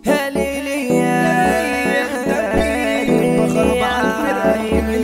هليلي يا بخرب على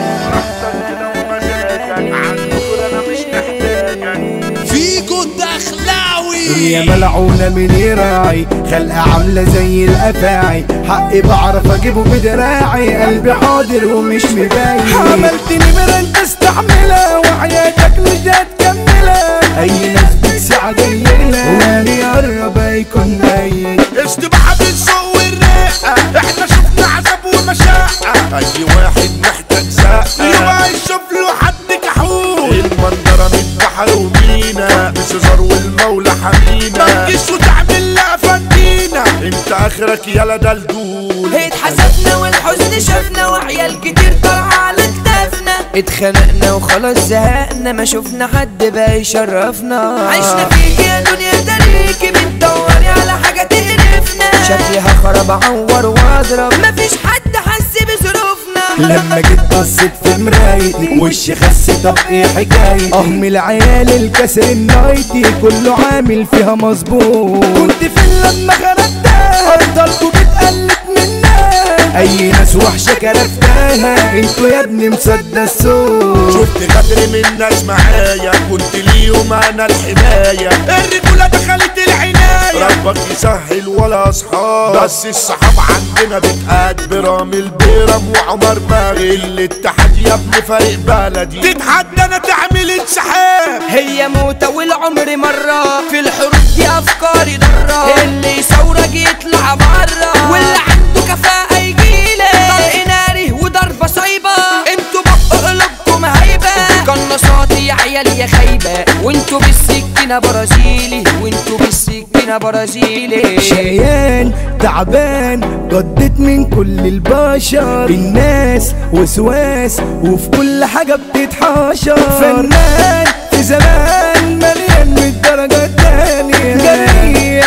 فيكو دخلاوي يا ملعونة من يراعي خلقها عاملة زي الأفاعي حقي بعرف أجيبه بدراعي قلبي حاضر ومش مباين عملتني برنت استحملها وحياتك مش هتكملها أي ناس بتساعد الليلة واللي يقرب هيكون ميت استباحة بالذوق والرقة احنا شفنا عذاب ومشقة اي واحد محتاج زقة يبقى يشوف له حد كحول المنظرة من بحر ومينا بسيزر والمولى حمينا ما تجيش وتعمل لها فندينا انت اخرك يالا دلدول اتحسبنا والحزن شافنا وعيال كتير طالعة على كتافنا اتخنقنا وخلاص زهقنا ما شفنا حد بقى يشرفنا عشنا فيك يا دنيا تاريكي بتدوري على حاجة تقرفنا شكلي هخرب اعور واضرب مفيش حد حس بظروفنا لما جيت بصيت في مرايتي وشي خس طب ايه حكايتي ام العيال الكسر النايتي كله عامل فيها مظبوط كنت فين لما خرجتها افضلكوا بتقلد منها اي ناس وحشه كرفتها انتوا يا ابني مصدق الصوت شفت غدر من ناس معايا كنت ليهم انا الحماية الرجولة دخلت العناية ربك يسهل ولا اصحاب بس الصحاب عندنا بتقاد برامل بيرم وعمر ماغي الاتحاد يا ابني فريق بلدي تتحدى انا تعمل انسحاب هي موتة والعمر مرة في الحروب دي أفكاري ضرة اللي يصورك يطلع برا واللي عنده كفاءة يجيلي طلق ناري وضربة صايبة انتوا بقوا قلوبكم هايبة قناصاتي يا عيال يا خايبة وانتوا بالسكينة برازيلي وانتوا بالسكينة برازيلي شقيان تعبان جدت من كل البشر الناس وسواس وفي كل حاجة بتتحاشر فنان في زمان مليان من الدرجة التانية جريح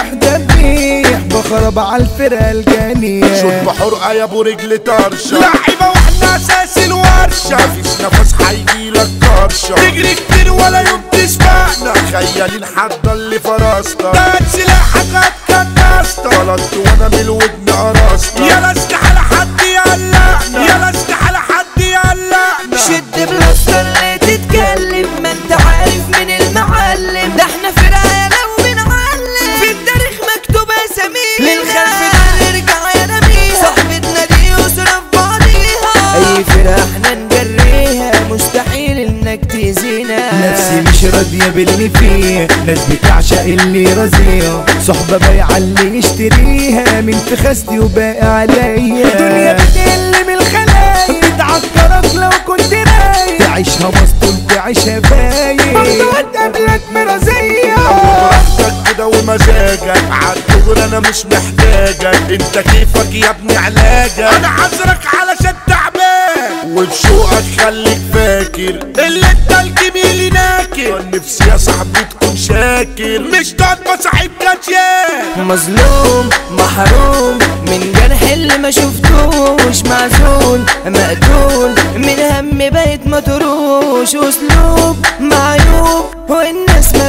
دبيح بخرب على الفرقة الجانية شوف بحرقة يا ابو رجل طرشة لعيبة واحنا اساس الورشة مفيش نفس هيجيلك طرشة تجري كتير ولا يوم تسبقنا خيالين حد اللي فرسنا ده سلاحك هتكنسنا غلطت وانا من الودن قرصنا يلا استحالة حد يقلقنا يلا استحالة حد يقلقنا شد بلاستر اللي تتكلم ما انت عارف من المعلم ده احنا فرقة لو بنعلم في التاريخ مكتوب اسامينا للخلف ده نرجع يا نبيها صاحبتنا دي يسرى في بعضيها اي فرقة احنا نجريها مستحيل انك تأذينا نفسي مش راضية باللي فيه ناس بتعشق اللي رزية صحبة بايعة اللي يشتريها من فخاستي وباقي عليا دنيا بتقل من الخلايا بتعكرك لو كنت رايق تعيشها مسطول تعيشها فايق برضه هتقابلك مرازية براحتك كده ومزاجك عالدغري انا مش محتاجك انت كيفك يا ابني علاجك انا عذرك علشان تعبان وبشوقك خليك فاكر اللي انت الجميل ناكر نفسي يا صاحبي تكون شاكر مش تقعد مصاحب كاتيان مظلوم محروم من جرح اللي ما شفتوش معزول مقتول من هم بقيت مطروش اسلوب معيوب والناس ما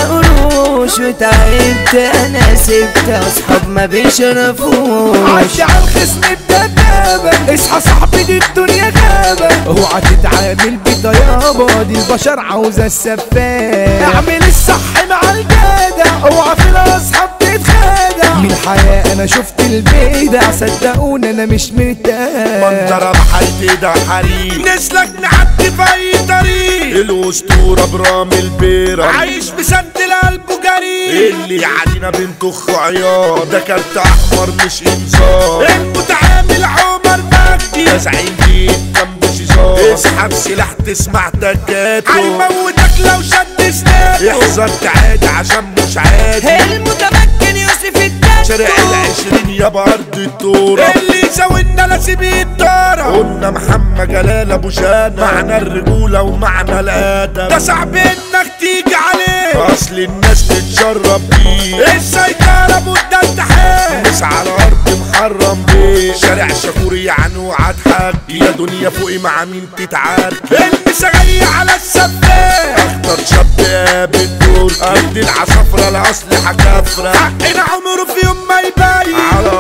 بتقروش وتعبت انا سبت اصحاب ما بيشرفوش عاش على الخصم بدبابة اصحى صاحبي دي الدنيا غابة اوعى تتعامل بطيابة دي البشر عاوزة السفاح اعمل الصح مع الجدع اوعى في الاصحاب تتخادع من الحياة انا شفت البدع صدقوني انا مش مرتاح منظرة بحالتي ده حريق نسلك نعدي في اي طريق الاسطورة برامي البيرة عايش بسد القلب جري اللي يعدينا بنطخ عيار ده كارت احمر مش انذار المتعامل عمر مجدي ده زعيم جيت جنب شيزار اسحب سلاح تسمع تكاته هيموتك لو شد سنانه احذر تعادي عشان مش عادي المتمكن يوسف الدكتور شارع العشرين يا بارد التورة اللي يساوينا لازم يتطارى قلنا محمد جلال ابو شانة معنى الرجولة ومعنى الادب ده صعب انك تيجي عليه اصل الناس تتشرب بيه السيطرة بودا التحيه مش على ارض محرم بيه شارع شكور يعني وعضحك يا دنيا فوقي مع مين تتعارك المساجية على السفاح اختار شاب قابل دور قد العصافرة الاصل حكافرة حقنا عمره في يوم ما يبين على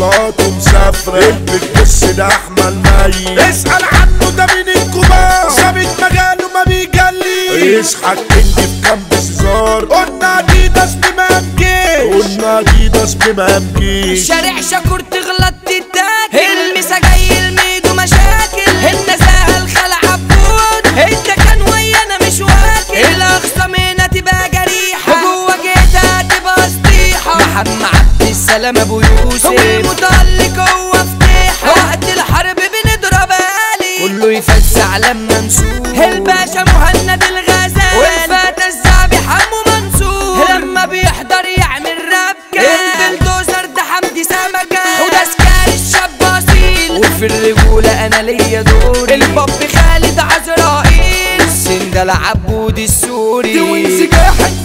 طلقاته مسافرة اللي الجس ده احمد ميت اسأل عنه ده مين الكبار ثابت مجاله ما بيجلي يصحى الكينج في كامب سيزار قلنا اديداس بمام جيش قلنا اديداس بمام جيش شارع شكور تغلط تتاكل المسا جاي الميدو مشاكل النزاهة الخلع عبود انت كان ويانا مش واكل الاخصام هنا تبقى جريحة وجوه جيتها تبقى سطيحة محمد عبد السلام ابو يوسف هو المتألق هو فتيحة وقت الحرب بنضرب آلي كله يفزع لما نشوف الباشا مهند الغزال والفتى الزعبي حمو منصور لما بيحضر يعمل ربكة البلدوزر ده حمدي سمكة وده سكاري الشاب اصيل وفي الرجولة انا ليا دور الباب خالد عزرائيل السندل عبود السوري توينز جاحد